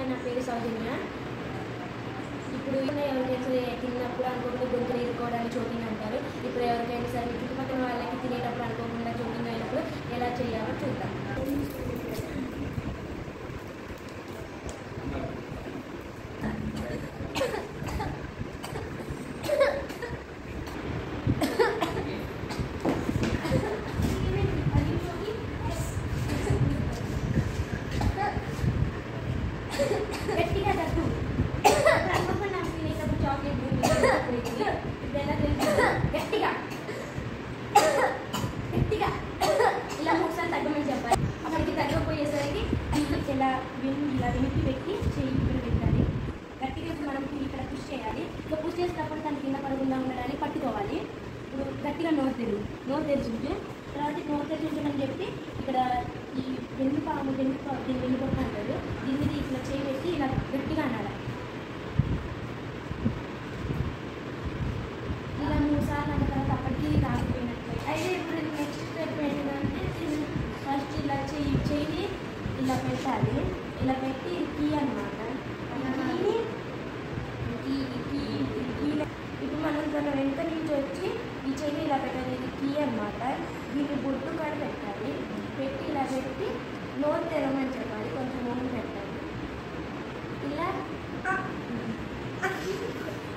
hi నా పేరు సౌజన్య ఇప్పుడు ఎవరికైనా సరే తిన్నప్పుడు అనుకోకుండా గొంతులు ఇరుకోవడానికి చోటింగ్ అంటారు ఇప్పుడు ఎవరికైనా సరే చుట్టుపక్కల వాళ్ళకి తినేటప్పుడు అనుకోకుండా చోటింగ్ అయినప్పుడు ఎలా చేయాలో చూద్దాం గట్టిగా దగ్గు అనుకోకుండా తినేటప్పుడు చాక్లెట్ ఇప్పుడు ఎలా తెలుసు గట్టిగా గట్టిగా ఇలా ఒకసారి తగ్గమని చెప్పాలి అక్కడికి తగ్గపోయేసరికి ఇలా విన్ ఇలా వెనక్కి పెట్టి చెయ్యి ఇక్కడ పెట్టాలి గట్టిగా ఇప్పుడు మనం ఇక్కడ పుష్ చేయాలి ఇక పుష్ చేసినప్పుడు తను కింద పడకుండా ఉండడానికి పట్టుకోవాలి ఇప్పుడు గట్టిగా నోరు తెరు నోరు తెరిచించు తర్వాత నోరు తెరిచించమని చెప్పి ఇక్కడ ఈ వెన్ను పాము వెన్ను పాము దీన్ని వెన్ను పక్క అంటారు దీన్ని ఇట్లా చేయి పెట్టి ఇలా గట్టిగా అనాలి ఇలా మూడు సార్లు అన్న తర్వాత అప్పటికి రాకపోయినట్లే అయితే ఇప్పుడు నెక్స్ట్ స్టెప్ ఏంటంటే ఫస్ట్ ఇలా చెయ్యి చెయ్యి ఇలా పెట్టాలి ఇలా పెట్టి కీ అనమాట కీని కీ కీ కీ ఇప్పుడు మనం తన వెంట నుంచి వచ్చి ఈ చెయ్యి ఇలా పెట్టాలి ఇది కీ అనమాట దీన్ని బొట్టు కాడ పెట్టాలి పెట్టి ఇలా పెట్టి నోరు తెరవమని చెప్పాలి కొంచెం నోరు పెట్టాలి ఇలా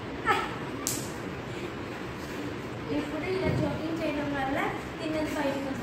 ఇప్పుడు ఇలా చోకింగ్ చేయడం వల్ల తిన్నది బయటకు